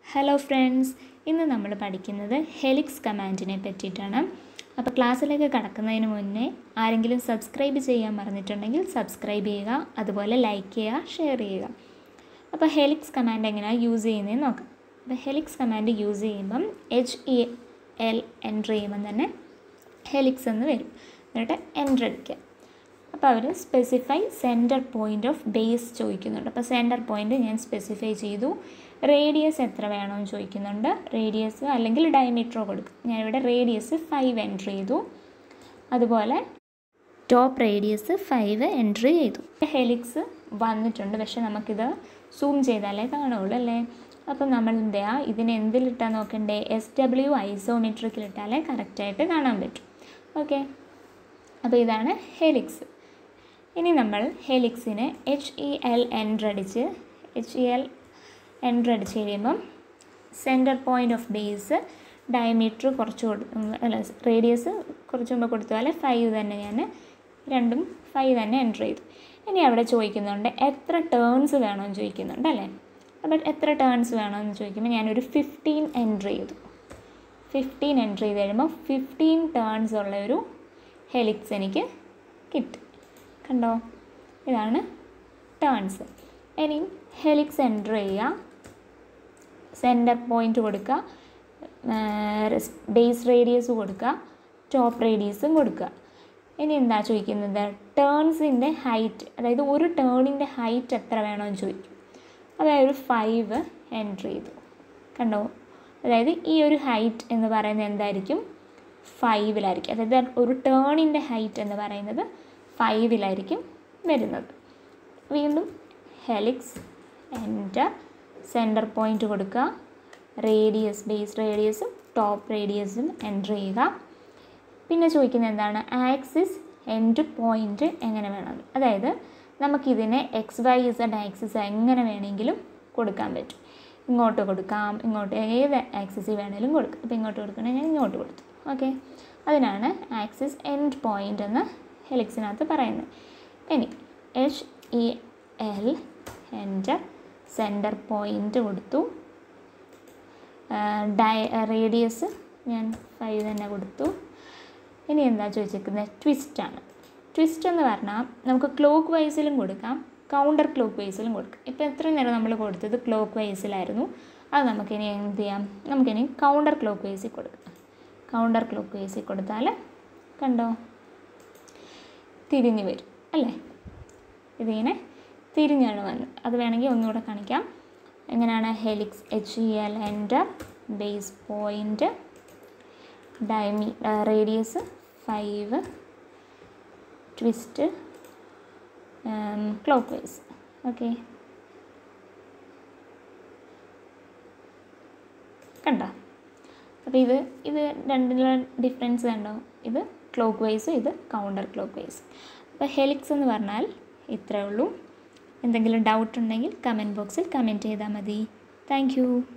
hello friends ഇന്ന് നമ്മൾ പഠിക്കുന്നത് ഹെലിക്സ് കമാൻഡിനെ പറ്റിയിട്ടാണ് അപ്പോൾ ക്ലാസ്സിലേക്ക് കടക്കുന്നതിന് മുന്നേ ആരെങ്കിലും സബ്സ്ക്രൈബ് ചെയ്യാൻ മറന്നിട്ടുണ്ടെങ്കിൽ സബ്സ്ക്രൈബ് ചെയ്യുക അതുപോലെ ലൈക്ക് ചെയ്യുക ഷെയർ ചെയ്യുക അപ്പോൾ ഹെലിക്സ് കമാൻഡ് എങ്ങനെയാണ് യൂസ് ചെയ്യുന്നതെന്ന് നോക്കാം അപ്പോൾ ഹെലിക്സ് കമാൻഡ് യൂസ് ചെയ്യുമ്പം എച്ച് ഇ എൽ എൻ്റർ ചെയ്യുമ്പം തന്നെ ഹെലിക്സ് എന്ന് വരും എന്നിട്ട് എൻ്റർ അടിക്കുക അപ്പോൾ അവർ specify centre point of base ചോദിക്കുന്നുണ്ട് അപ്പോൾ സെൻറ്റർ പോയിൻ്റ് ഞാൻ സ്പെസിഫൈ ചെയ്തു റേഡിയസ് എത്ര വേണമെന്ന് ചോദിക്കുന്നുണ്ട് റേഡിയസ് അല്ലെങ്കിൽ ഡയമീറ്ററോ കൊടുക്കും ഞാനിവിടെ റേഡിയസ് ഫൈവ് എൻട്രി ചെയ്തു അതുപോലെ ടോപ്പ് റേഡിയസ് ഫൈവ് എൻട്രി ചെയ്തു ഹെലിക്സ് വന്നിട്ടുണ്ട് പക്ഷെ നമുക്കിത് സൂം ചെയ്താലേ കാണുള്ളൂ അല്ലേ അപ്പം നമ്മൾ എന്താ ഇതിനെ എന്തിലിട്ടാൽ നോക്കണ്ടേ എസ് ഡബ്ല്യു ഐസോമെട്രിക്കിലിട്ടാലേ കറക്റ്റായിട്ട് കാണാൻ പറ്റും ഓക്കെ അപ്പോൾ ഇതാണ് ഹെലിക്സ് ഇനി നമ്മൾ ഹെലിക്സിന് എച്ച് ഇ എൽ എൻ്റർ അടിച്ച് എച്ച് ഇ എൽ എൻ്റർ അടിച്ച് കഴിയുമ്പം centre point of base diameter കുറച്ച് കൊടു അല്ല റേഡിയസ് കുറച്ച് മുമ്പ് കൊടുത്ത പോലെ ഫൈവ് തന്നെ ഞാൻ രണ്ടും ഫൈവ് തന്നെ എൻ്റർ ചെയ്തു ഇനി അവിടെ ചോദിക്കുന്നുണ്ട് എത്ര ടേൺസ് വേണമെന്ന് ചോദിക്കുന്നുണ്ട് അല്ലേ അപ്പം എത്ര ടേൺസ് വേണമെന്ന് ചോദിക്കുമ്പോൾ ഞാനൊരു ഫിഫ്റ്റീൻ എൻ്റർ ചെയ്തു ഫിഫ്റ്റീൻ എൻ്റർ ചെയ്ത് കഴിയുമ്പോൾ ഫിഫ്റ്റീൻ ടേൺസ് ഉള്ള ഒരു ഹെലിക്സ് എനിക്ക് കിട്ടി കണ്ടോ ഇതാണ് ടേൺസ് ഇനി ഹെലിക്സ് എൻ്റർ ചെയ്യുക സെൻറ്റർ പോയിൻ്റ് കൊടുക്കുക ബേസ് റേഡിയസ് കൊടുക്കുക ടോപ്പ് റേഡിയസും കൊടുക്കുക ഇനി എന്താ ചോദിക്കുന്നത് ടേൺസിൻ്റെ ഹൈറ്റ് അതായത് ഒരു ടേണിൻ്റെ ഹൈറ്റ് എത്ര വേണമെന്ന് ചോദിക്കും അതായത് ഒരു ഫൈവ് എൻ്റർ ചെയ്തു കണ്ടോ അതായത് ഈ ഒരു ഹൈറ്റ് എന്ന് പറയുന്നത് എന്തായിരിക്കും ഫൈവിലായിരിക്കും അതായത് ഒരു ടേണിൻ്റെ ഹൈറ്റ് എന്ന് പറയുന്നത് ഫൈവിലായിരിക്കും വരുന്നത് വീണ്ടും ഹെലിക്സ് എൻ്റർ സെൻറ്റർ പോയിൻ്റ് കൊടുക്കുക റേഡിയസ് ബേസ് റേഡിയസും ടോപ്പ് റേഡിയസും എൻ്റർ ചെയ്യുക പിന്നെ ചോദിക്കുന്നത് എന്താണ് ആക്സിസ് എൻഡ് പോയിൻ്റ് എങ്ങനെ വേണം അതായത് നമുക്കിതിനെ എക്സ് വൈ ഇസഡ് ആക്സിസ് എങ്ങനെ വേണമെങ്കിലും കൊടുക്കാൻ പറ്റും ഇങ്ങോട്ട് കൊടുക്കാം ഇങ്ങോട്ട് ഏത് ആക്സിസിൽ വേണമെങ്കിലും കൊടുക്കാം ഇപ്പോൾ ഇങ്ങോട്ട് കൊടുക്കണമെങ്കിൽ ഞാൻ ഇങ്ങോട്ട് കൊടുത്തു ഓക്കെ അതിനാണ് ആക്സിസ് എൻഡ് പോയിൻ്റ് എന്ന് ഹെലിക്സിനകത്ത് പറയുന്നത് ഇനി H E L enter centre point കൊടുത്തു ഡയ റേഡിയസ് ഞാൻ ഫൈവ് തന്നെ കൊടുത്തു ഇനി എന്താ ചോദിച്ചിരിക്കുന്നത് ട്വിസ്റ്റാണ് ട്വിസ്റ്റ് എന്ന് പറഞ്ഞാൽ നമുക്ക് ക്ലോക്ക് വൈസിലും കൊടുക്കാം കൗണ്ടർ ക്ലോക്ക് വൈസിലും കൊടുക്കാം ഇപ്പോൾ എത്ര നേരം നമ്മൾ കൊടുത്തത് ക്ലോക്ക് വൈസിലായിരുന്നു അത് നമുക്കിനി എന്ത് ചെയ്യാം നമുക്കിനി കൗണ്ടർ ക്ലോക്ക് വൈസിൽ കൊടുക്കാം കൗണ്ടർ ക്ലോക്ക് വൈസിൽ കൊടുത്താൽ കണ്ടോ തിരിഞ്ഞ് വരും അല്ലേ ഇതിങ്ങനെ തിരിഞ്ഞാണ് വന്നത് അത് വേണമെങ്കിൽ ഒന്നുകൂടെ കാണിക്കാം എങ്ങനെയാണ് helix H E L enter base point ഡയമി radius five twist clockwise okay കണ്ടോ അപ്പോൾ ഇത് ഇത് രണ്ടിലുള്ള ഡിഫറൻസ് കണ്ടോ ഇത് ക്ലോക്ക് വൈസും ഇത് കൗണ്ടർ ക്ലോക്ക് വൈസ് അപ്പോൾ ഹെലിക്സ് എന്ന് പറഞ്ഞാൽ ഇത്രയേ ഉള്ളൂ എന്തെങ്കിലും ഡൗട്ട് ഉണ്ടെങ്കിൽ കമൻറ്റ് ബോക്സിൽ കമൻറ്റ് ചെയ്താൽ മതി താങ്ക്